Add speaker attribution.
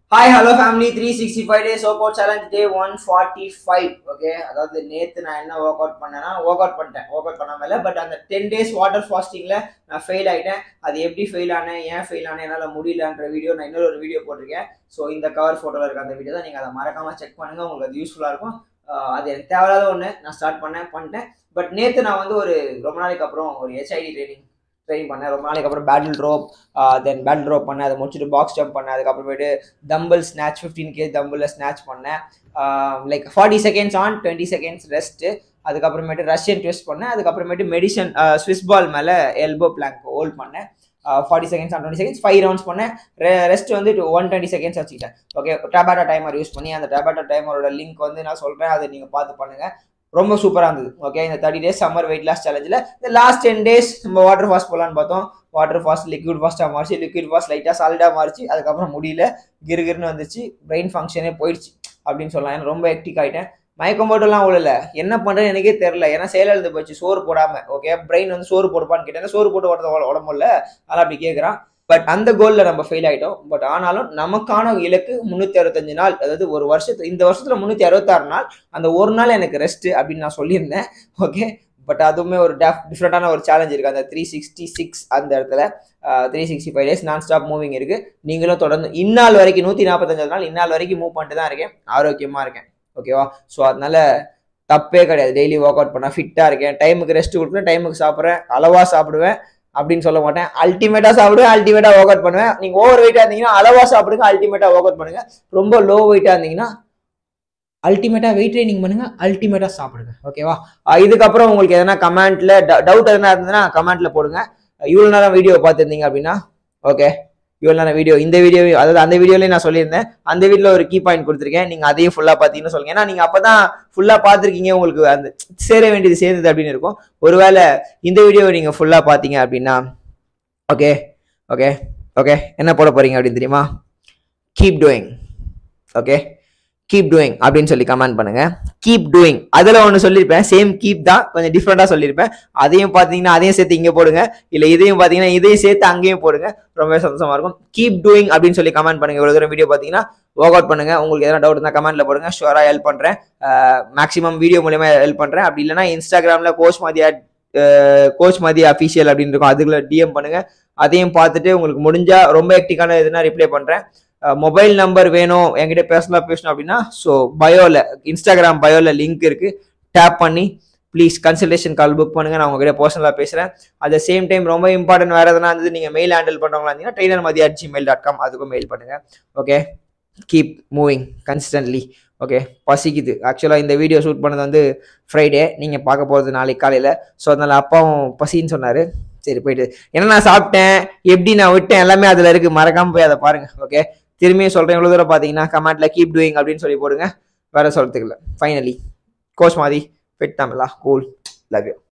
Speaker 1: hi hello family three sixty five days work out challenge day one forty five okay அதாவது நேற்று நான் என்ன work out பண்ணேன்னா work out பண்ணிட்டேன் work out பண்ணாமல் இல்லை பட் அந்த டென் டேஸ் வாட்டர் ஃபாஸ்டிங்கில் நான் ஃபெயில் ஆகிட்டேன் அது எப்படி ஃபெயில் ஆனேன் ஏன் ஃபெயில் ஆனேன் என்னால் முடியலன்ற வீடியோ நான் இன்னொரு ஒரு வீடியோ போட்டிருக்கேன் ஸோ இந்த கவர் ஃபோட்டோவில் இருக்க அந்த வீடியோ தான் நீங்கள் அதை மறக்காமல் செக் பண்ணுங்கள் உங்களுக்கு அது யூஸ்ஃபுல்லாக இருக்கும் ஆஹ் அது எனக்கு தேவையில்லாத ஒன்று நான் ஸ்டார்ட் பண்ணேன் பண்ணிட்டேன் பட் நேற்று நான் வந்து ஒரு ரொம்ப நாளைக்கு அப்புறம் ஒரு ஹெச்ஐடி ட்ரைனிங் ட்ரெயின் பண்ணேன் ரொம்ப நாளைக்கு அப்புறம் battle rope then battle rope பண்ணேன் அதை முடிச்சுட்டு பாக்ஸ் ஜம்ப் பண்ணேன் அதுக்கப்புறமேட்டு தம்பிள் ஸ்நாச் ஃபிஃப்டீன் கே தம்பிளில் ஸ்நாச் பண்ணேன் like forty seconds on twenty seconds rest அதுக்கப்புறமேட்டு ரஷ்யன் ட்விஸ்ட் பண்ணேன் அதுக்கப்புறமேட்டு மெடிசன் ஸ்விஸ் பால் மேலே எல்போ பிளாங்க் ஹோல்ட் பண்ணேன் forty seconds on twenty seconds five rounds பண்ணேன் ரெஸ்ட் வந்து ஒன் டுவெண்ட்டி செகண்ட்ஸ் வச்சுக்கிட்டேன் ஓகே டேபாட்டா டைமர் யூஸ் பண்ணி அந்த டேபாட்டா டைமரோட லிங்க் வந்து நான் சொல்கிறேன் அதை நீங்கள் பார்த்து பண்ணுங்கள் ரொம்ப சூப்பராக இருந்தது ஓகே இந்த thirty days summer weight loss சேலஞ்சில் இந்த லாஸ்ட் டென் டேஸ் நம்ம வாட்டர் ஃபாஸ்ட் போகலான்னு பார்த்தோம் வாட்டர் ஃபாஸ்ட் லிக்விட் ஃபாஸ்ட்டாக மாறிச்சு லிக்விட் ஃபாஸ்ட் லைட்டாக சாலிடாக மாறிச்சு அதுக்கப்புறம் முடியல கிருகிருன்னு வந்துச்சு பிரெயின் ஃபங்க்ஷனே போயிடுச்சு அப்படின்னு சொல்லலாம் ஏன்னா ரொம்ப எக்டிக் ஆகிட்டேன் மயக்கம் போட்டுலாம் உள்ள என்ன பண்ணுறேன்னு எனக்கே தெரில ஏன்னா செயலெழுந்து போச்சு சோறு போடாமல் ஓகே பிரெயின் வந்து சோறு போடுப்பான்னு கேட்டேன் சோறு போட்டு ஓடுறது உடம்பு இல்லை அதெல்லாம் அப்படி கேட்குறான் பட் அந்த கோலில் நம்ம ஃபெயில் ஆகிட்டோம் பட் ஆனாலும் நமக்கான இலக்கு முந்நூற்றி அறுபத்தஞ்சு நாள் அதாவது ஒரு வருஷத்து இந்த வருஷத்தில் முந்நூற்றி அறுபத்தாறு நாள் அந்த ஒரு நாள் எனக்கு ரெஸ்ட்டு அப்படின்னு நான் சொல்லியிருந்தேன் ஓகே பட் அதுவுமே ஒரு டெஃப் டிஃப்ரெண்ட்டான ஒரு சேலஞ்ச் இருக்குது அந்த த்ரீ சிக்ஸ்டி சிக்ஸ் அந்த இடத்துல த்ரீ சிக்ஸ்டி ஃபைவ் டேஸ் நான் ஸ்டாப் மூவிங் இருக்குது நீங்களும் தொடர்ந்து இந்நாள் வரைக்கும் நூற்றி நாற்பத்தஞ்சாவது நாள் இந்நாள் வரைக்கும் மூவ் பண்ணிட்டு தான் இருக்கேன் ஆரோக்கியமாக இருக்கேன் ஓகேவா ஸோ அதனால தப்பே கிடையாது டெய்லி ஒர்க் அவுட் பண்ணால் ஃபிட்டாக இருக்கேன் டைமுக்கு ரெஸ்ட் கொடுக்குறேன் டைமுக்கு சாப்பிட்றேன் அளவாக சாப்பிடுவேன் அப்படின்னு சொல்ல மாட்டேன் அல்டிமேட்டாக சாப்பிடுவேன் அல்டிமேட்டாக ஒர்க் அவுட் பண்ணுவேன் நீங்கள் ஓவர் வெயிட்டாக இருந்தீங்கன்னா அளவாக சாப்பிடுங்க அல்டிமேட்டாக ஒர்க் அவுட் பண்ணுங்க ரொம்ப லோ வெயிட்டாக இருந்தீங்கன்னா அல்டிமேட்டாக வெயிட் ட்ரைனிங் பண்ணுங்க அல்டிமேட்டாக சாப்பிடுங்க ஓகேவா இதுக்கப்புறம் உங்களுக்கு எதனா கமெண்ட்ல டவுட் எதனா இருந்ததுன்னா கமெண்ட்ல போடுங்க இவ்வளோ நேரம் வீடியோ பார்த்துருந்தீங்க அப்படின்னா ஓகே இவ்வளோ நேரம் வீடியோ இந்த வீடியோ அதாவது அந்த வீடியோலேயே நான் சொல்லியிருந்தேன் அந்த வீடியோவில் ஒரு கீ பாயிண்ட் கொடுத்துருக்கேன் நீங்கள் அதையும் ஃபுல்லாக பார்த்தீங்கன்னு சொல்லுங்க ஏன்னா நீங்கள் அப்போ தான் ஃபுல்லாக பார்த்துருக்கீங்க உங்களுக்கு அந்த சேர வேண்டியது சேர்ந்தது அப்படின்னு இருக்கும் ஒருவேளை இந்த வீடியோவை நீங்கள் ஃபுல்லாக பார்த்தீங்க அப்படின்னா ஓகே ஓகே ஓகே என்ன போட போகிறீங்க அப்படின்னு தெரியுமா keep doing okay keep doing அப்படின்னு சொல்லி கமெண்ட் பண்ணுங்க கீப் டூயிங் அதில் ஒன்று சொல்லியிருப்பேன் சேம் கீப் தான் கொஞ்சம் டிஃப்ரெண்ட்டாக சொல்லியிருப்பேன் அதையும் பார்த்தீங்கன்னா அதையும் சேர்த்து இங்கே போடுங்க இல்லை இதையும் பார்த்தீங்கன்னா இதையும் சேர்த்து அங்கேயும் போடுங்க ரொம்ப சந்தோஷமா இருக்கும் கீப் டூயிங் அப்படின்னு சொல்லி கமெண்ட் பண்ணுங்க இவ்வளோ தூரம் வீடியோ பார்த்தீங்கன்னா ஒர்க் அவுட் பண்ணுங்க உங்களுக்கு எதனா டவுட் இருந்தால் கமெண்ட்ல போடுங்க ஷுவராக ஹெல்ப் பண்ணுறேன் மேக்ஸிமம் வீடியோ மூலியமா ஹெல்ப் பண்ணுறேன் அப்படி இல்லைனா இன்ஸ்டாகிராமில் coach Mathiya coach Mathiya official அப்படின்னு இருக்கும் அதுக்குள்ள டிஎம் பண்ணுங்க அதையும் பார்த்துட்டு உங்களுக்கு முடிஞ்சா ரொம்ப எக்டிக்கான எதுனா ரிப்ளை பண்ணுறேன் மொபைல் நம்பர் வேணும் என்கிட்ட பேசலாம் பேசணும் அப்படின்னா ஸோ பயோவில் இன்ஸ்டாகிராம் பயோவில் லிங்க் இருக்குது டேப் பண்ணி ப்ளீஸ் கன்சல்டேஷன் கால் புக் பண்ணுங்கள் நான் உங்ககிட்ட பர்சனலாக பேசுகிறேன் அட் த சேம் டைம் ரொம்ப இம்பார்ட்டன்ட் வேறு எதனா இருந்தது நீங்கள் மெயில் ஹேண்டில் பண்ணுறவங்களா இருந்தீங்கன்னா trainer Mathi at Gmail dot com அதுக்கும் மெயில் பண்ணுங்கள் okay keep moving consistently okay பசிக்குது ஆக்சுவலாக இந்த வீடியோ ஷூட் பண்ணது வந்து ஃப்ரைடே நீங்கள் பார்க்க போகிறது நாளைக்கு காலையில் ஸோ அதனால் அப்பாவும் பசின்னு சொன்னார் சரி போயிட்டு என்ன நான் சாப்பிட்டேன் எப்படி நான் விட்டேன் எல்லாமே அதில் இருக்குது மறக்காமல் போய் அதை பாருங்கள் ஓகே திரும்பியும் சொல்கிறேன் இவ்வளோ தூரம் பார்த்தீங்கன்னா கமெண்ட்டில் கீப் டூயிங் அப்படின்னு சொல்லி போடுங்க வேறு சொல்கிறதுக்கு இல்லை ஃபைனலி கோச் மாதிரி fit Tamizha cool love you